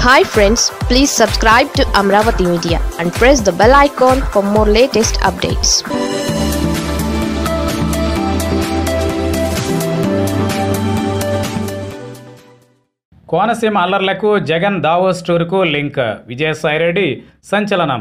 hi friends please subscribe to Amaravati media and press the bell icon for more latest updates Konaseema అల్లర్లకు Jagan Davos టూర్కు link Vijayasaireddy సంచలనం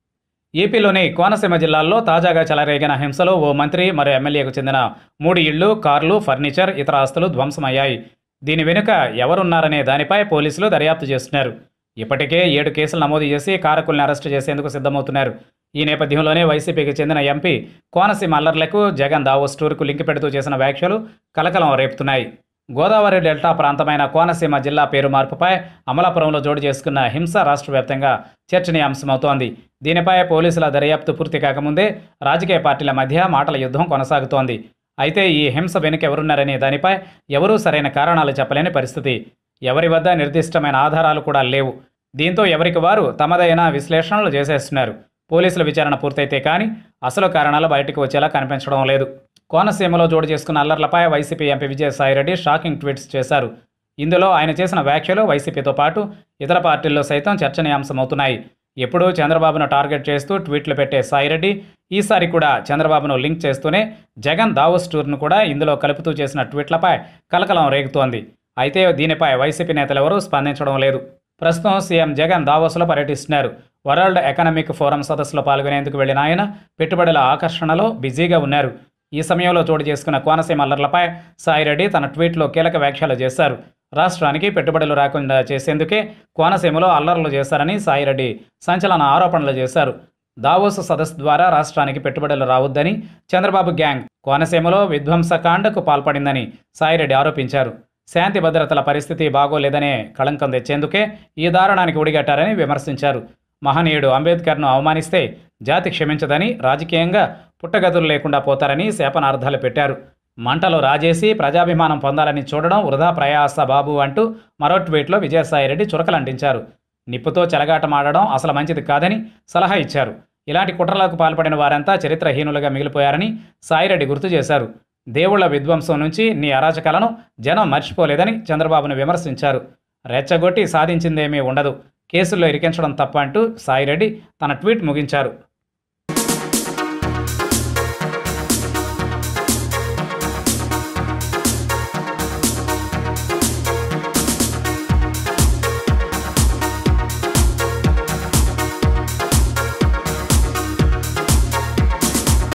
ఏపీలోని కోనసీమ జిల్లాల్లో తాజాగా చెలరేగిన హింసలో ఓ మంత్రి మరో ఎమ్మెల్యేకు చెందిన మూడు ఇళ్లు కార్లు ఫర్నిచర్ ఇతర ఆస్తులు ధ్వంసమయ్యాయి దీని వెనుక ఎవరున్నారనే దానిపై పోలీసులు దర్యాప్తు చేస్తున్నారు ఇప్పటికే ఏడు కేసులు నమోదు చేసి కారకుల్ని అరెస్టు చేసేందుకు సిద్ధమవుతున్నారు ఈ నేపథ్యంలోనే వైసీపీకి చెందిన ఎంపీ కోనసీమ అల్లర్లకు జగన్ దావోస్ టూర్కు లింక్ పెడుతూ చేసిన వ్యాఖ్యలు కలకలం రేపుతున్నాయి గోదావరి డెల్టా ప్రాంతమైన కోనసీమ జిల్లా పేరు మార్పుపై అమలాపురంలో జోడు చేసుకున్న హింస రాష్ట్ర వ్యాప్తంగా చర్చనీయాంశమవుతోంది దీనిపై పోలీసుల దర్యాప్తు పూర్తి కాకముందే రాజకీయ పార్టీల మధ్య మాటల యుద్ధం కొనసాగుతోంది అయితే ఈ హింస వెనుక ఎవరున్నారనే దానిపై ఎవరూ సరైన కారణాలు చెప్పలేని పరిస్థితి ఎవరి వద్ద నిర్దిష్టమైన ఆధారాలు కూడా లేవు దీంతో ఎవరికి వారు తమదైన విశ్లేషణలు చేసేస్తున్నారు పోలీసుల విచారణ పూర్తయితే కానీ అసలు కారణాలు బయటకు వచ్చేలా కనిపించడం లేదు కోనసీమలో జోడు చేసుకున్న అల్లర్లపై YCP MP Vijayasaireddy shocking tweets చేశారు ఇందులో ఆయన చేసిన వ్యాఖ్యలు వైసీపీతో పాటు ఇతర పార్టీల్లో సైతం చర్చనీయాంశమవుతున్నాయి ఎప్పుడూ చంద్రబాబును టార్గెట్ చేస్తూ ట్వీట్లు పెట్టే సాయిరెడ్డి ఈసారి కూడా చంద్రబాబును లింక్ చేస్తూనే జగన్ దావోస్ టూర్ను కూడా ఇందులో కలుపుతూ చేసిన ట్వీట్లపై కలకలం రేగుతోంది అయితే దీనిపై వైసీపీ నేతలు ఎవరూ స్పందించడం లేదు ప్రస్తుతం సీఎం జగన్ దావోస్లో పర్యటిస్తున్నారు వరల్డ్ ఎకనామిక్ ఫోరం సదస్సులో పాల్గొనేందుకు వెళ్లిన ఆయన పెట్టుబడుల ఆకర్షణలో బిజీగా ఉన్నారు ఈ సమయంలో చోటు చేసుకున్న కోనసీమ అల్లర్లపై సాయిరెడ్డి తన ట్వీట్లో కీలక వ్యాఖ్యలు చేశారు రాష్ట్రానికి పెట్టుబడులు రాకుండా చేసేందుకే కోనసీమలో అల్లర్లు చేశారని సాయిరెడ్డి సంచలన ఆరోపణలు చేశారు దావోస్ సదస్సు ద్వారా రాష్ట్రానికి పెట్టుబడులు రావద్దని చంద్రబాబు గ్యాంగ్ కోనసీమలో విధ్వంసకాండకు పాల్పడిందని సాయిరెడ్డి ఆరోపించారు శాంతి భద్రతల పరిస్థితి బాగోలేదనే కళంకం తెచ్చేందుకే ఈ దారుణానికి ఒడిగట్టారని విమర్శించారు మహనీయుడు అంబేద్కర్ను అవమానిస్తే జాతి క్షమించదని రాజకీయంగా పుట్టగతులు లేకుండా పోతారని శాపనార్థాలు పెట్టారు మంటలు రాజేసి ప్రజాభిమానం పొందాలని చూడడం వృధా ప్రయాస బాబు అంటూ మరో ట్వీట్లో విజయసాయిరెడ్డి చురకలంటించారు నిప్పుతో చెలగాటమాడడం అసలు మంచిది కాదని సలహా ఇచ్చారు ఇలాంటి కుట్రలకు పాల్పడిన వారంతా చరిత్రహీనులుగా మిగిలిపోయారని సాయిరెడ్డి గుర్తు చేశారు దేవుళ్ల విధ్వంసం నుంచి నీ అరాచకాలను జనం మర్చిపోలేదని చంద్రబాబును విమర్శించారు రెచ్చగొట్టి సాధించిందేమీ ఉండదు కేసుల్లో ఇరికించడం తప్ప అంటూ సాయిరెడ్డి తన ట్వీట్ ముగించారు